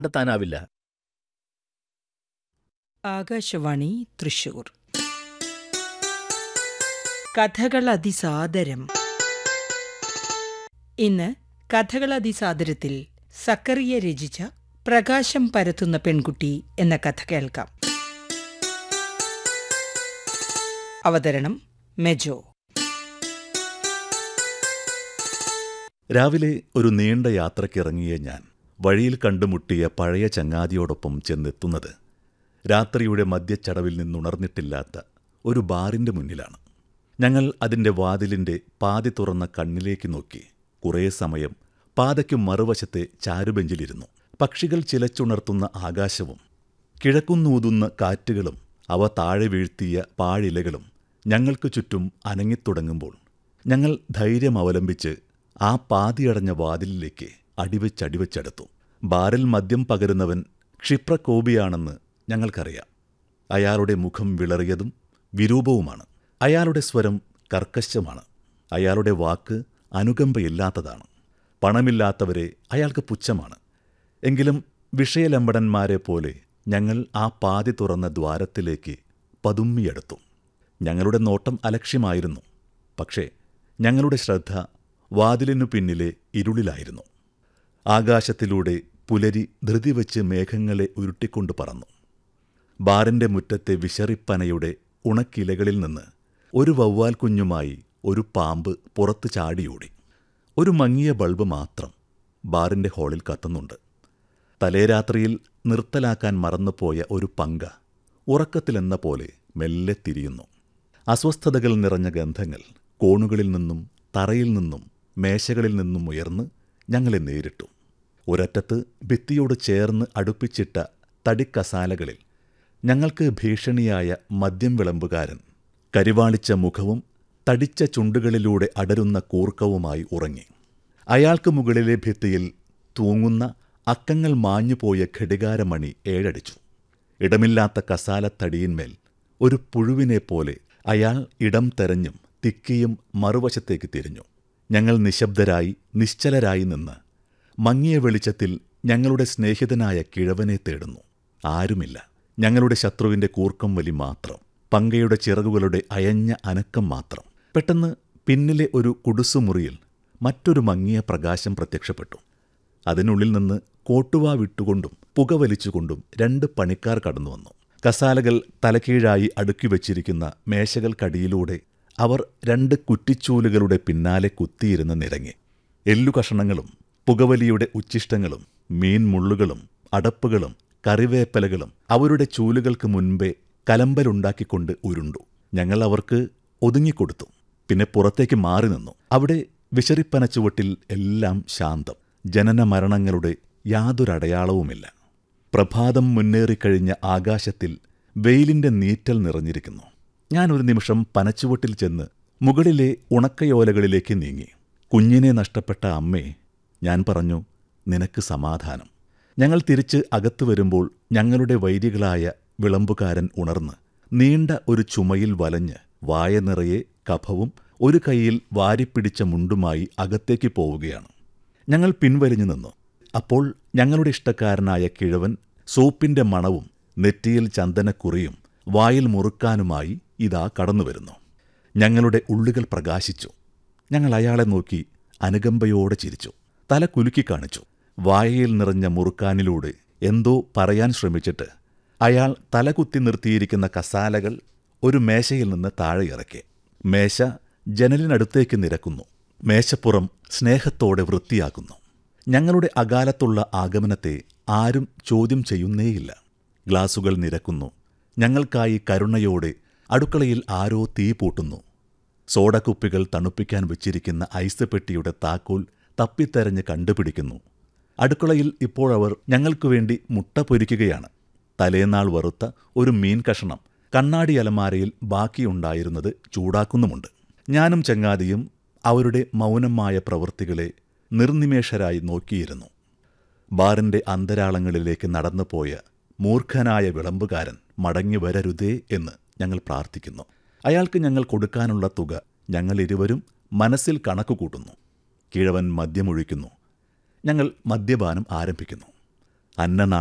കണ്ടെത്താനാവില്ല ആകാശവാണി തൃശൂർ കഥകൾ അതിസാദരം ഇന്ന് കഥകൾ അതിസാദരത്തിൽ സക്കറിയ രചിച്ച പ്രകാശം പരത്തുന്ന പെൺകുട്ടി എന്ന കഥ കേൾക്കാം അവതരണം മെജോ രാവിലെ ഒരു നീണ്ട യാത്രക്കിറങ്ങിയ ഞാൻ വഴിയിൽ കണ്ടുമുട്ടിയ പഴയ ചങ്ങാതിയോടൊപ്പം ചെന്നെത്തുന്നത് രാത്രിയുടെ മദ്യച്ചടവിൽ നിന്നുണർന്നിട്ടില്ലാത്ത ഒരു ബാറിന്റെ മുന്നിലാണ് ഞങ്ങൾ അതിന്റെ വാതിലിന്റെ പാതി തുറന്ന കണ്ണിലേക്ക് നോക്കി കുറേ സമയം പാതയ്ക്കു മറുവശത്തെ ചാരുബെഞ്ചിലിരുന്നു പക്ഷികൾ ചിലച്ചുണർത്തുന്ന ആകാശവും കിഴക്കുന്നൂതുന്ന കാറ്റുകളും അവ താഴെ വീഴ്ത്തിയ പാഴിലകളും ഞങ്ങൾക്ക് ചുറ്റും അനങ്ങിത്തുടങ്ങുമ്പോൾ ഞങ്ങൾ ധൈര്യം അവലംബിച്ച് ആ പാതിയടഞ്ഞ വാതിലിലേക്ക് അടിവെച്ചടിവെച്ചെടുത്തു ബാറിൽ മദ്യം പകരുന്നവൻ ക്ഷിപ്രകോപിയാണെന്ന് ഞങ്ങൾക്കറിയാം അയാളുടെ മുഖം വിളറിയതും വിരൂപവുമാണ് അയാളുടെ സ്വരം കർക്കശമാണ് അയാളുടെ വാക്ക് അനുകമ്പയില്ലാത്തതാണ് പണമില്ലാത്തവരെ അയാൾക്ക് പുച്ഛമാണ് എങ്കിലും വിഷയലമ്പടന്മാരെ പോലെ ഞങ്ങൾ ആ പാതി തുറന്ന ദ്വാരത്തിലേക്ക് പതുമ്മിയെടുത്തു ഞങ്ങളുടെ നോട്ടം അലക്ഷ്യമായിരുന്നു പക്ഷേ ഞങ്ങളുടെ ശ്രദ്ധ വാതിലിനു പിന്നിലെ ഇരുളിലായിരുന്നു ആകാശത്തിലൂടെ പുലരി ധൃതി വെച്ച് മേഘങ്ങളെ ഉരുട്ടിക്കൊണ്ടു പറന്നു ബാറിന്റെ മുറ്റത്തെ വിശറിപ്പനയുടെ ഉണക്കിലകളിൽ നിന്ന് ഒരു വവ്വാൽ കുഞ്ഞുമായി ഒരു പാമ്പ് പുറത്ത് ചാടിയോടി ഒരു മങ്ങിയ ബൾബ് മാത്രം ബാറിന്റെ ഹാളിൽ കത്തുന്നുണ്ട് തലേരാത്രിയിൽ നിർത്തലാക്കാൻ മറന്നുപോയ ഒരു പങ്ക ഉറക്കത്തിലെന്ന പോലെ മെല്ലെ തിരിയുന്നു അസ്വസ്ഥതകൾ നിറഞ്ഞ ഗന്ധങ്ങൾ കോണുകളിൽ നിന്നും തറയിൽ നിന്നും മേശകളിൽ നിന്നും ഉയർന്ന് ഞങ്ങളെ നേരിട്ടു ഒരറ്റത്ത് ഭിത്തിയോട് ചേർന്ന് അടുപ്പിച്ചിട്ട തടിക്കസാലകളിൽ ഞങ്ങൾക്ക് ഭീഷണിയായ മദ്യം വിളമ്പുകാരൻ കരിവാളിച്ച മുഖവും തടിച്ച ചുണ്ടുകളിലൂടെ അടരുന്ന കൂർക്കവുമായി ഉറങ്ങി അയാൾക്ക് മുകളിലെ ഭിത്തിയിൽ തൂങ്ങുന്ന അക്കങ്ങൾ മാഞ്ഞുപോയ ഘടികാരമണി ഏഴടിച്ചു ഇടമില്ലാത്ത കസാലത്തടിയിന്മേൽ ഒരു പുഴുവിനെപ്പോലെ അയാൾ ഇടം തെരഞ്ഞും തിക്കിയും മറുവശത്തേക്ക് തിരിഞ്ഞു ഞങ്ങൾ നിശബ്ദരായി നിശ്ചലരായി നിന്ന് മങ്ങിയ വെളിച്ചത്തിൽ ഞങ്ങളുടെ സ്നേഹിതനായ കിഴവനെ തേടുന്നു ആരുമില്ല ഞങ്ങളുടെ ശത്രുവിന്റെ കൂർക്കം വലി മാത്രം പങ്കയുടെ ചിറകുകളുടെ അയഞ്ഞ അനക്കം മാത്രം പെട്ടെന്ന് പിന്നിലെ ഒരു കുടുസുമുറിയിൽ മറ്റൊരു മങ്ങിയ പ്രകാശം പ്രത്യക്ഷപ്പെട്ടു അതിനുള്ളിൽ നിന്ന് കോട്ടുവാ വിട്ടുകൊണ്ടും പുകവലിച്ചുകൊണ്ടും രണ്ട് പണിക്കാർ കടന്നു വന്നു കസാലകൾ തലകീഴായി അടുക്കി വച്ചിരിക്കുന്ന മേശകൾക്കടിയിലൂടെ അവർ രണ്ട് കുറ്റിച്ചൂലുകളുടെ പിന്നാലെ കുത്തിയിരുന്ന് നിരങ്ങി എല്ലുകഷണങ്ങളും പുകവലിയുടെ ഉച്ഛിഷ്ടങ്ങളും മീൻ മുള്ളുകളും അടപ്പുകളും കറിവേപ്പലകളും അവരുടെ ചൂലുകൾക്ക് മുൻപേ കലമ്പലുണ്ടാക്കിക്കൊണ്ട് ഉരുണ്ടു ഞങ്ങൾ അവർക്ക് ഒതുങ്ങിക്കൊടുത്തു പിന്നെ പുറത്തേക്ക് മാറി നിന്നു അവിടെ വിശറിപ്പന ചുവട്ടിൽ എല്ലാം ശാന്തം ജനന മരണങ്ങളുടെ യാതൊരടയാളവുമില്ല പ്രഭാതം മുന്നേറിക്കഴിഞ്ഞ ആകാശത്തിൽ വെയിലിന്റെ നീറ്റൽ നിറഞ്ഞിരിക്കുന്നു ഞാൻ ഒരു നിമിഷം പനച്ചുവട്ടിൽ ചെന്ന് മുകളിലെ ഉണക്കയോലകളിലേക്ക് നീങ്ങി കുഞ്ഞിനെ നഷ്ടപ്പെട്ട അമ്മേ ഞാൻ പറഞ്ഞു നിനക്ക് സമാധാനം ഞങ്ങൾ തിരിച്ച് അകത്തു വരുമ്പോൾ ഞങ്ങളുടെ വൈരികളായ വിളമ്പുകാരൻ ഉണർന്ന് നീണ്ട ഒരു ചുമയിൽ വലഞ്ഞ് വായ നിറയെ കഫവും ഒരു കൈയിൽ വാരിപ്പിടിച്ച മുണ്ടുമായി അകത്തേക്ക് പോവുകയാണ് ഞങ്ങൾ പിൻവലിഞ്ഞു നിന്നു അപ്പോൾ ഞങ്ങളുടെ ഇഷ്ടക്കാരനായ കിഴവൻ സോപ്പിന്റെ മണവും നെറ്റിയിൽ ചന്ദനക്കുറിയും വായിൽ മുറുക്കാനുമായി ഇതാ കടന്നുവരുന്നു ഞങ്ങളുടെ ഉള്ളുകൾ പ്രകാശിച്ചു ഞങ്ങൾ അയാളെ നോക്കി അനുകമ്പയോടെ ചിരിച്ചു തല കുലുക്കി കാണിച്ചു വായയിൽ നിറഞ്ഞ മുറുക്കാനിലൂടെ എന്തോ പറയാൻ ശ്രമിച്ചിട്ട് അയാൾ തലകുത്തി നിർത്തിയിരിക്കുന്ന കസാലകൾ ഒരു മേശയിൽ നിന്ന് താഴെ ഇറക്കി മേശ ജനലിനടുത്തേക്ക് നിരക്കുന്നു മേശപ്പുറം സ്നേഹത്തോടെ വൃത്തിയാക്കുന്നു ഞങ്ങളുടെ അകാലത്തുള്ള ആഗമനത്തെ ആരും ചോദ്യം ചെയ്യുന്നേയില്ല ഗ്ലാസുകൾ നിരക്കുന്നു ഞങ്ങൾക്കായി കരുണയോടെ അടുക്കളയിൽ ആരോ തീ പൂട്ടുന്നു സോഡക്കുപ്പികൾ തണുപ്പിക്കാൻ വെച്ചിരിക്കുന്ന ഐസ് പെട്ടിയുടെ താക്കോൽ തപ്പിത്തെരഞ്ഞ് കണ്ടുപിടിക്കുന്നു അടുക്കളയിൽ ഇപ്പോഴവർ ഞങ്ങൾക്കു വേണ്ടി മുട്ട പൊരിക്കുകയാണ് തലേനാൾ വറുത്ത ഒരു മീൻ കഷണം കണ്ണാടി അലമാരയിൽ ബാക്കിയുണ്ടായിരുന്നത് ചൂടാക്കുന്നുമുണ്ട് ഞാനും ചങ്ങാതിയും അവരുടെ മൗനമായ പ്രവൃത്തികളെ നിർനിമേഷരായി നോക്കിയിരുന്നു ബാറിന്റെ അന്തരാളങ്ങളിലേക്ക് നടന്നുപോയ മൂർഖനായ വിളമ്പുകാരൻ മടങ്ങി വരരുതേ എന്ന് ഞങ്ങൾ പ്രാർത്ഥിക്കുന്നു അയാൾക്ക് ഞങ്ങൾ കൊടുക്കാനുള്ള തുക ഞങ്ങൾ ഇരുവരും മനസ്സിൽ കണക്ക് കൂട്ടുന്നു കിഴവൻ മദ്യമൊഴിക്കുന്നു ഞങ്ങൾ മദ്യപാനം ആരംഭിക്കുന്നു അന്നനാ